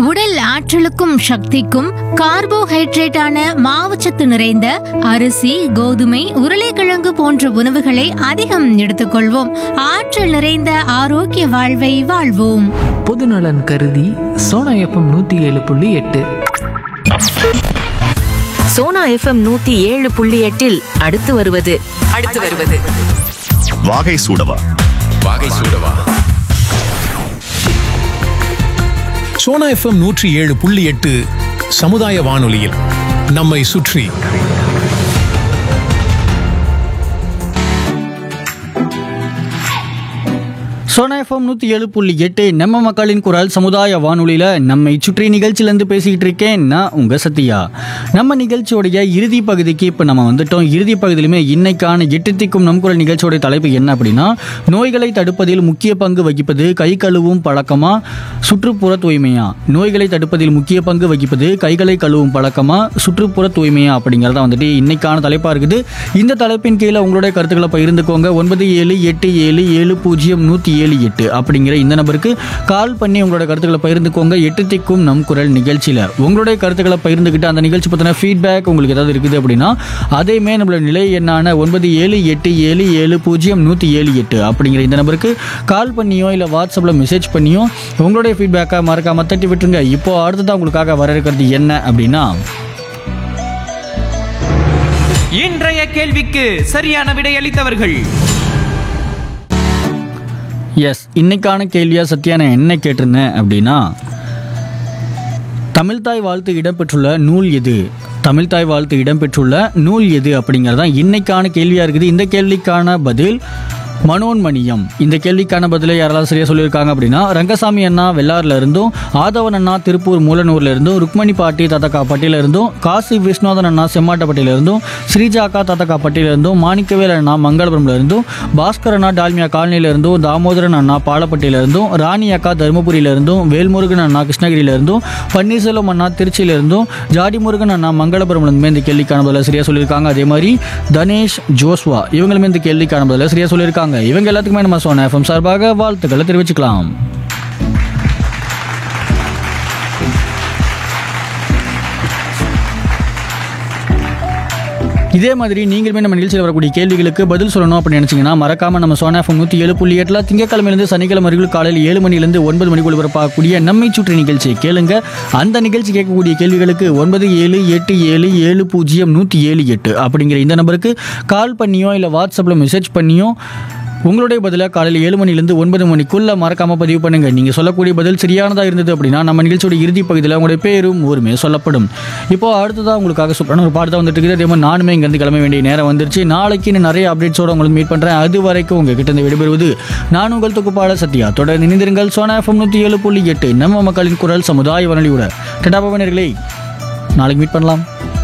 உடல் ஆற்றலுக்கும் சக்திக்கும் கார்போஹைட்ரேட்டான மாவுச்சத்து நிறைந்த அரிசி கோதுமை உருளைக்கிழங்கு போன்ற உணவுகளை அதிகம் எடுத்துக்கொள்வோம் ஆற்றல் நிறைந்த ஆரோக்கிய வாழ்வை வாழ்வோம் பொதுநலன் கருதி சோனா எஃப்எம் நூற்றி ஏழு புள்ளி எட்டு சோனா எஃப்எம் நூத்தி ஏழு புள்ளி எட்டில் அடுத்து வருவது அடுத்து வருவது வாகை சூடவா வாகை சூடவா சோனா எஃப்எம் நூற்றி ஏழு புள்ளி எட்டு சமுதாய வானொலியில் நம்மை சுற்றி சோனா எஃப்எம் நூற்றி ஏழு புள்ளி எட்டு நம்ம மக்களின் குரல் சமுதாய வானொலியில் நம்மை சுற்றி நிகழ்ச்சியிலேருந்து பேசிக்கிட்டு இருக்கேன் நான் உங்கள் சத்யா நம்ம நிகழ்ச்சியோடைய இறுதி பகுதிக்கு இப்போ நம்ம வந்துட்டோம் இறுதி பகுதியிலுமே இன்னைக்கான எட்டு திக்கும் நம் குரல் நிகழ்ச்சியோட தலைப்பு என்ன அப்படின்னா நோய்களை தடுப்பதில் முக்கிய பங்கு வகிப்பது கை கழுவும் பழக்கமா சுற்றுப்புற தூய்மையா நோய்களை தடுப்பதில் முக்கிய பங்கு வகிப்பது கைகளை கழுவும் பழக்கமா சுற்றுப்புற தூய்மையா அப்படிங்கிறத வந்துட்டு இன்னைக்கான தலைப்பாக இருக்குது இந்த தலைப்பின் கீழே உங்களுடைய கருத்துக்களை பகிர்ந்துக்கோங்க ஒன்பது ஏழு எட்டு ஏழு ஏழு பூஜ்ஜியம் நூற்றி ஏழு எட்டு அப்படிங்கிற இந்த நம்பருக்கு கால் பண்ணி உங்களோட கருத்துக்களை பகிர்ந்துக்கோங்க எட்டு திக்கும் நம் குரல் நிகழ்ச்சியில் உங்களுடைய கருத்துக்களை பகிர்ந்துக்கிட்டு அந்த நிகழ்ச்சி பற்றின ஃபீட்பேக் உங்களுக்கு ஏதாவது இருக்குது அப்படின்னா அதையுமே நம்மளோட நிலை எண்ணான ஒன்பது ஏழு எட்டு ஏழு ஏழு பூஜ்ஜியம் நூற்றி ஏழு எட்டு அப்படிங்கிற இந்த நம்பருக்கு கால் பண்ணியோ இல்லை வாட்ஸ்அப்பில் மெசேஜ் பண்ணியோ உங்களுடைய ஃபீட்பேக்கை மறக்காம தட்டி விட்டுருங்க இப்போ அடுத்ததான் உங்களுக்காக வர இருக்கிறது என்ன அப்படின்னா இன்றைய கேள்விக்கு சரியான விடையளித்தவர்கள் எஸ் இன்னைக்கான கேள்வியா சத்யா நான் என்ன கேட்டிருந்தேன் அப்படின்னா தமிழ்தாய் வாழ்த்து இடம்பெற்றுள்ள நூல் எது தமிழ்தாய் வாழ்த்து இடம்பெற்றுள்ள நூல் எது அப்படிங்கிறது தான் இன்னைக்கான கேள்வியாக இருக்குது இந்த கேள்விக்கான பதில் மனோன்மணியம் இந்த கேள்விக்கான பதிலை யாரெல்லாம் சரியாக சொல்லியிருக்காங்க அப்படின்னா ரங்கசாமி அண்ணா வெள்ளாறுல இருந்தும் ஆதவன் அண்ணா திருப்பூர் மூலனூர்ல இருந்தும் ருக்மணி பாட்டி தாத்தக்கா பட்டியில இருந்தும் காசி விஸ்வநாதன் அண்ணா செம்மாட்டப்பட்டியில இருந்தும் ஸ்ரீஜா அக்கா தாத்தக்கா பட்டியில இருந்தும் மாணிக்கவேல் அண்ணா மங்களபுரம்ல இருந்தும் பாஸ்கர் அண்ணா டால்மியா காலனியில இருந்தும் தாமோதரன் அண்ணா பாலப்பட்டியில இருந்தும் ராணி அக்கா தருமபுரியில இருந்தும் வேல்முருகன் அண்ணா கிருஷ்ணகிரியில இருந்தும் பன்னீர்செல்வம் அண்ணா திருச்சியில இருந்தும் ஜாடி முருகன் அண்ணா மங்களபுரம்ல இருந்துமே இந்த கேள்விக்கான பதில சரியா சொல்லியிருக்காங்க அதே மாதிரி தனேஷ் ஜோஸ்வா இவங்களுமே இந்த கேள்விக்கான பதில சரியா சொல்லியிருக்காங்க இவங்க எல்லாத்துக்குமே நம்ம சோனா எஃப்எம் சார்பாக வாழ்த்துக்களை தெரிவிச்சுக்கலாம் இதே மாதிரி நீங்களுமே நம்ம நிகழ்ச்சியில் வரக்கூடிய கேள்விகளுக்கு பதில் சொல்லணும் அப்படின்னு நினைச்சீங்கன்னா மறக்காம நம்ம சோனா எஃப்எம் நூற்றி ஏழு புள்ளி எட்டில் திங்கக்கிழமையிலிருந்து சனிக்கிழமை வரைக்கும் காலையில் ஏழு மணிலேருந்து ஒன்பது மணிக்குள் ஒளிபரப்பாகக்கூடிய நம்மை சுற்றி நிகழ்ச்சியை கேளுங்க அந்த நிகழ்ச்சி கேட்கக்கூடிய கேள்விகளுக்கு ஒன்பது ஏழு எட்டு ஏழு ஏழு பூஜ்ஜியம் நூற்றி ஏழு எட்டு அப்படிங்கிற இந்த நம்பருக்கு கால் பண்ணியோ இல்லை வாட்ஸ்அப்பில் மெசேஜ் பண்ணியோ உங்களுடைய பதிலாக காலையில் ஏழு மணிலேருந்து ஒன்பது மணிக்குள்ள மறக்காம பதிவு பண்ணுங்க நீங்க சொல்லக்கூடிய பதில் சரியானதாக இருந்தது அப்படின்னா நம்ம நிகழ்ச்சியோட இறுதி பகுதியில் உங்களுடைய பேரும் ஊருமே சொல்லப்படும் இப்போ அடுத்ததாக உங்களுக்காக சூப்பரான ஒரு பாட்டு தான் வந்துட்டு இருக்குது அதே மாதிரி நானுமே இங்கேருந்து கிளம்ப வேண்டிய நேரம் வந்துருச்சு நாளைக்கு இன்னும் நிறைய அப்டேட்ஸோட உங்களுக்கு மீட் பண்ணுறேன் அது வரைக்கும் உங்ககிட்ட இருந்து விடைபெறுவது நான் உங்கள் தொகுப்பாளர் சத்யா தொடர்ந்து இணைந்திருங்கள் சோனா எஃப்எம் நூற்றி ஏழு புள்ளி எட்டு நம்ம மக்களின் குரல் சமுதாய வானொலியோட டெட்டாபவனர்களே நாளைக்கு மீட் பண்ணலாம்